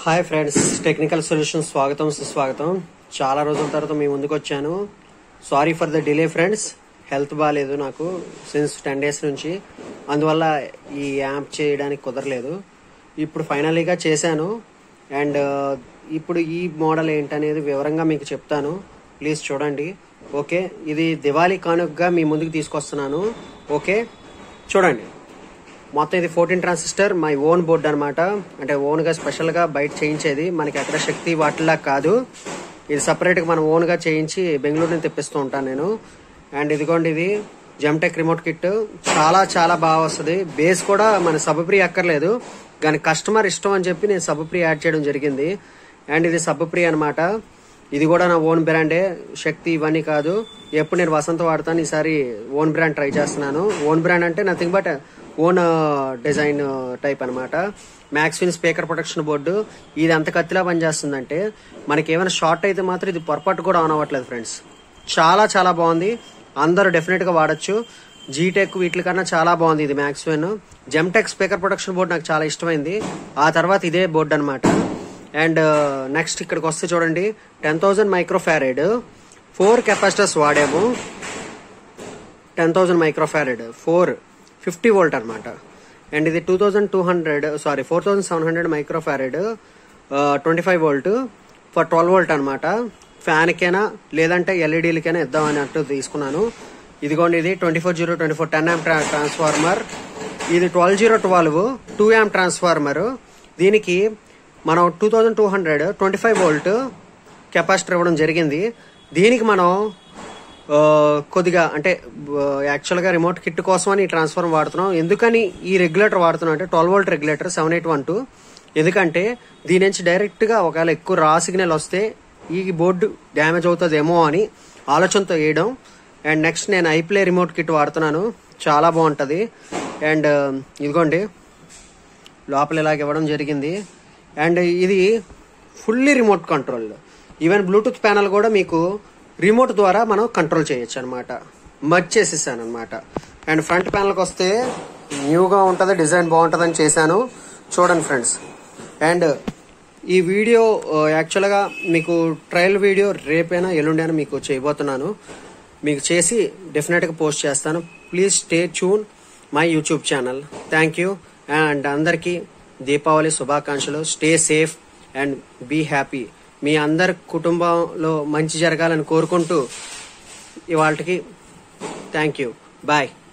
hi friends technical solution స్వాగతం సుస్వాగతం చాలా రోజుల తర్వాత మీ ముందుకు వచ్చాను sorry for the delay friends health బాగాలేదు నాకు సిన్స్ టెన్ డేస్ నుంచి అందువల్ల ఈ యాప్ చేయడానికి కుదరలేదు ఇప్పుడు ఫైనలీగా చేశాను అండ్ ఇప్పుడు ఈ మోడల్ ఏంటనేది వివరంగా మీకు చెప్తాను ప్లీజ్ చూడండి ఓకే ఇది దివాళీ కానుకగా మీ ముందుకు తీసుకొస్తున్నాను ఓకే చూడండి మొత్తం ఇది fourteen transistor my own board అనమాట అంటే ఓన్ గా స్పెషల్ గా బయట చేయించేది మనకి ఎక్కడ శక్తి వాటిలా కాదు ఇది సపరేట్ గా మనం ఓన్ గా చేయించి బెంగళూరు నుంచి తెప్పిస్తూ ఉంటాను నేను అండ్ ఇదిగోండి ఇది జెమ్టెక్ రిమోట్ కిట్ చాలా చాలా బాగా వస్తుంది బేస్ కూడా మన సబప్రి అక్కర్లేదు కానీ కస్టమర్ ఇష్టం అని చెప్పి నేను సబప్రి యాడ్ చేయడం జరిగింది అండ్ ఇది సబప్రి అనమాట ఇది కూడా నా ఓన్ బ్రాండే శక్తి ఇవన్నీ కాదు ఎప్పుడు నేను వసంత వాడతాను ఈసారి ఓన్ బ్రాండ్ ట్రై చేస్తున్నాను ఓన్ బ్రాండ్ అంటే nothing but own design type అనమాట మ్యాక్స్విన్ స్పీకర్ ప్రొటెక్షన్ బోర్డు ఇది ఎంత కత్తిలా పనిచేస్తుందంటే మనకి ఏమైనా షార్ట్ అయితే మాత్రం ఇది పొరపాటు కూడా ఆన్ అవ్వట్లేదు ఫ్రెండ్స్ చాలా చాలా బాగుంది అందరూ డెఫినెట్ గా వాడచ్చు జీటెక్ వీటికన్నా చాలా బాగుంది ఇది Maxwin Gemtech speaker protection board నాకు చాలా ఇష్టమైంది ఆ తర్వాత ఇదే బోర్డు అనమాట అండ్ నెక్స్ట్ ఇక్కడికి వస్తే చూడండి ten thousand microfarad four capacitors వాడాము ten thousand microfarad four fifty volt అనమాట అండ్ ఇది two thousand two hundred sorry four thousand seven hundred microfarad twenty five volt for twelve volt అనమాట ఫ్యాన్కైనా లేదంటే ఎల్ఈడీలకైనా ఇద్దాం అన్నట్టు తీసుకున్నాను ఇదిగోండి ఇది twenty four zero twenty four ten amp transformer ఇది twelve zero twelve two amp transformer దీనికి మనం two thousand two hundred twenty five volt capacitor ఇవ్వడం జరిగింది దీనికి మనం ఆ, కొద్దిగా అంటే యాక్చువల్గా రిమోట్ కిట్ కోసమని ఈ ట్రాన్స్ఫార్మర్ వాడుతున్నాం ఎందుకని ఈ రెగ్యులేటర్ వాడుతున్నాం అంటే twelve volt regulator seven eight one two ఎందుకంటే దీని నుంచి డైరెక్ట్గా ఒకవేళ ఎక్కువ రా సిగ్నల్ వస్తే ఈ బోర్డు డ్యామేజ్ అవుతుందేమో అని ఆలోచనతో వేయడం అండ్ నెక్స్ట్ నేను ఐప్లే రిమోట్ కిట్ వాడుతున్నాను చాలా బాగుంటుంది అండ్ ఇదిగోండి లోపల ఇలాగ ఇవ్వడం జరిగింది అండ్ ఇది fully remote control even Bluetooth panel కూడా మీకు రిమోట్ ద్వారా మనం కంట్రోల్ చేయొచ్చు అనమాట మర్చ్ చేసేసాను అనమాట అండ్ ఫ్రంట్ ప్యానల్కి వస్తే న్యూగా ఉంటుంది డిజైన్ బాగుంటుందని చేశాను చూడండి ఫ్రెండ్స్ అండ్ ఈ వీడియో ఆ, యాక్చువల్గా మీకు ట్రయల్ వీడియో రేపైనా ఎల్లుండైనా మీకు చేయబోతున్నాను మీకు చేసి డెఫినెట్గా పోస్ట్ చేస్తాను please stay tune my YouTube channel thank you and అందరికీ దీపావళి శుభాకాంక్షలు stay safe and be happy మీ అందరి కుటుంబంలో మంచి జరగాలని కోరుకుంటూ ఇవాళకి థ్యాంక్ యూ బాయ్